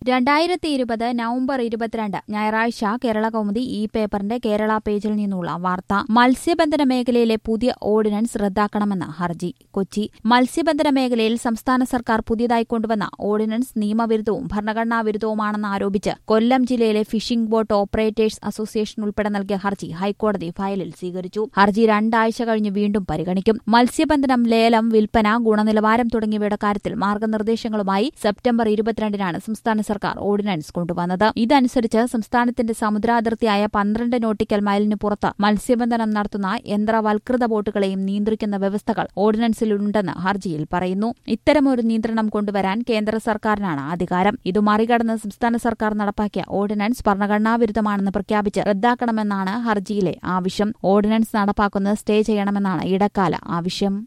രണ്ടായിരത്തി ഇരുപത് നവംബർ ഇരുപത്തിരണ്ട് ഞായറാഴ്ച കേരള കൗമുദി ഈ പേപ്പറിന്റെ കേരള പേജിൽ നിന്നുള്ള വാർത്ത മത്സ്യബന്ധന മേഖലയിലെ പുതിയ ഓർഡിനൻസ് റദ്ദാക്കണമെന്ന് ഹർജി കൊച്ചി മത്സ്യബന്ധന മേഖലയിൽ സംസ്ഥാന സർക്കാർ പുതിയതായി കൊണ്ടുവന്ന ഓർഡിനൻസ് നിയമവിരുദ്ധവും ഭരണഘടനാ വിരുദ്ധവുമാണെന്ന് ആരോപിച്ച് കൊല്ലം ജില്ലയിലെ ഫിഷിംഗ് ബോട്ട് ഓപ്പറേറ്റേഴ്സ് അസോസിയേഷൻ ഉൾപ്പെടെ നൽകിയ ഹർജി ഹൈക്കോടതി ഫയലിൽ സ്വീകരിച്ചു ഹർജി രണ്ടാഴ്ച കഴിഞ്ഞ് വീണ്ടും പരിഗണിക്കും മത്സ്യബന്ധനം ലേലം വിൽപ്പന ഗുണനിലവാരം തുടങ്ങിയവയുടെ കാര്യത്തിൽ മാർഗനിർദ്ദേശങ്ങളുമായി സെപ്റ്റംബർ ഇരുപത്തിരണ്ടിനാണ് സംസ്ഥാന സർക്കാർ ഓർഡിനൻസ് കൊണ്ടുവന്നത് ഇതനുസരിച്ച് സംസ്ഥാനത്തിന്റെ സമുദ്രാതിർത്തിയായ പന്ത്രണ്ട് നോട്ടിക്കൽ മൈലിന് പുറത്ത് മത്സ്യബന്ധനം നടത്തുന്ന യന്ത്രവൽകൃത ബോട്ടുകളെയും നിയന്ത്രിക്കുന്ന വ്യവസ്ഥകൾ ഓർഡിനൻസിലുണ്ടെന്ന് ഹർജിയിൽ പറയുന്നു ഇത്തരമൊരു നിയന്ത്രണം കൊണ്ടുവരാൻ കേന്ദ്ര സർക്കാരിനാണ് അധികാരം ഇത് മറികടന്ന് സംസ്ഥാന സർക്കാർ നടപ്പാക്കിയ ഓർഡിനൻസ് ഭരണഘടനാവിരുദ്ധമാണെന്ന് പ്രഖ്യാപിച്ച് റദ്ദാക്കണമെന്നാണ് ഹർജിയിലെ ആവശ്യം ഓർഡിനൻസ് നടപ്പാക്കുന്നത് സ്റ്റേ ചെയ്യണമെന്നാണ് ഇടക്കാല ആവശ്യം